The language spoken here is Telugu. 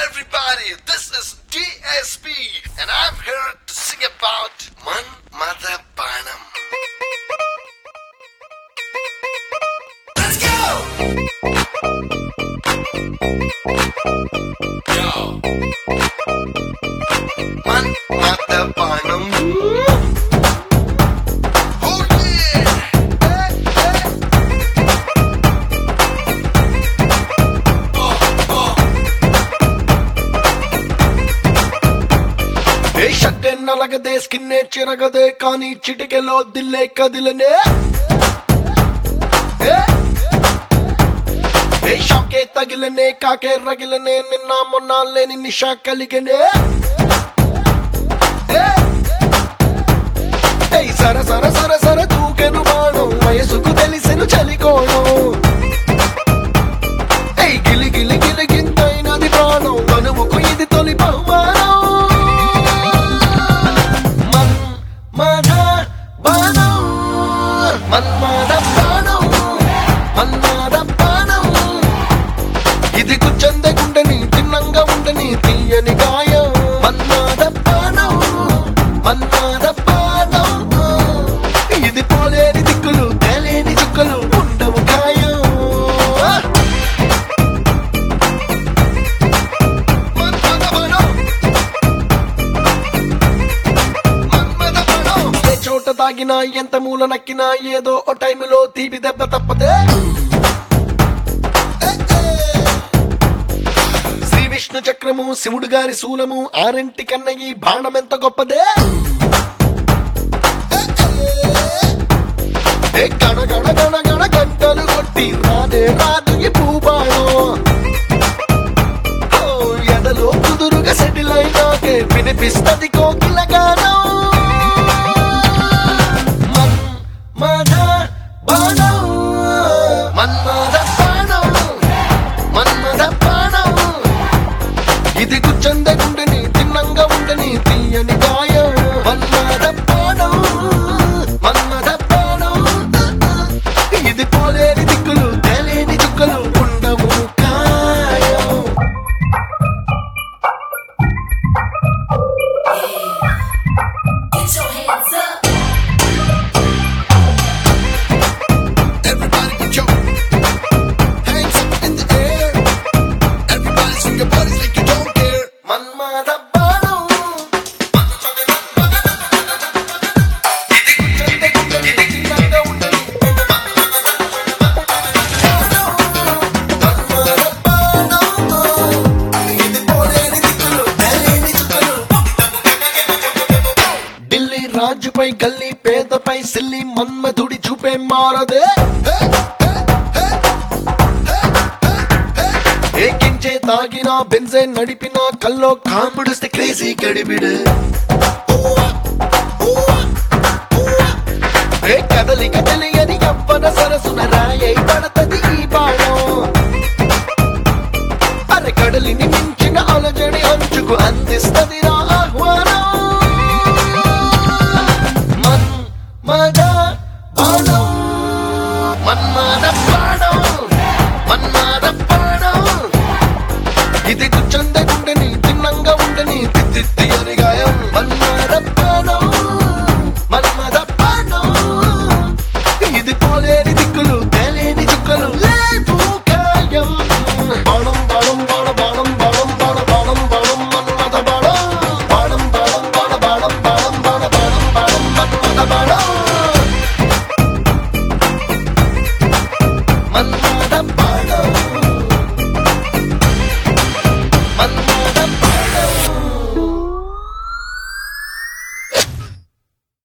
everybody, this is DSP, and I'm here to sing about Man Mother Banam. Let's go! Yo! Man Mother Banam. Oh yeah! Hey, hey. ఏ షట్టే నలగదే స్కిన్నే చిరగదే కానీ చిటికెలో దిల్లే కదిలనే ఏ? ఏ షాకే తగిలనే కాకే రగిలనే నిన్న మొన్న లేని నిషా కలిగనే ఏ? ఏయ్ సర సర సర సర తూకెను బాణం వయసుకు తెలిసెను చలికోణం ఏయ్ గిలి గిలి గిలి గింతైనది ప్రాణం కనుముకు ఇది తొలి బహుమానం మన్ మద బాణం మన్మద బాణం మన్మద బాణం ఇది గుచ్చంద గుండెని తిన్నంగా ఉండని తీయని గాయం మన్మద బాణం మన్మద బాణం ఇది పోలేని దిక్కులు తేలేని చుక్కలు ఉండవు గాయం మన్మద బాణం మన్మద బాణం ఏ చోట తాగినా ఎంత మూల నక్కినా ఏదో ఓ టైములో తీపి దెబ్బ తప్పదే శ్రీ విష్ణు చక్రము శివుడు గారి శూలము ఆరింటి కన్న ఈ బాణం ఎంత గొప్పదే ఏ గణ గణ గణ గణ గంటలు కొట్టి రాదే రాదు ఈ భూబాణం ఓ, ఎదలో కుదురుగా సెటిల్ అయినాకే వినిపిస్తది కోకిల గానం మన్ మద బాణం మన్మద బాణం మన్మద బాణం ఇది గుచ్చంద గుండెని తిన్నంగా ఉండని తీయని గాయం మన్మద బాణం మన్మద బాణం ఇది పోలేని దిక్కులు తేలేని చుక్కలు ఉండవు కాయం Get your hands up. Everybody put your hands up in the air. Everybody swing your bodies like you don't care. Manmatha బాణం. ఇది గుచ్చంత గుండెని తిన్నంగా ఉండని. మన్మథ బాణం. ఇది పోలేని దిక్కులు, తేలేని చుక్కలు. ఢిల్లీ రాజుపై గల్లీ పేదపై సిల్లి మన్మధుడి చూపే మారదే ఏకించే తాగిన బెంజే నడిపిన కల్లో కాంపుడిస్తే క్రేజీ గడిబిడు ఏ కదలిక తెలియని ఎవ్వన సరసున రాయై పడతది ఈ బాణం అరే కడలిని మించిన అలజడి అంచుకు అందిస్తది రా ఆహ్వానం మన్ మద బాణం మన్మద బాణం మన్మద బాణం ఇది గుచ్చంద గుండెని తిన్నంగా ఉండని తిత్తి అని గాయం మన్మద బాణం మన్మద బాణం ఇది పోలేని దిక్కులు తేలేని చుక్కలు లేవు గాయం బాణం బాణం బాణ బాణం బాణం బాణ బాణం బాణం మన్మద బాణం బాణం బాణం బాణ బాణం బాణం బాణ బాణం బాణం మన్మద బాణం మన్మద బాణం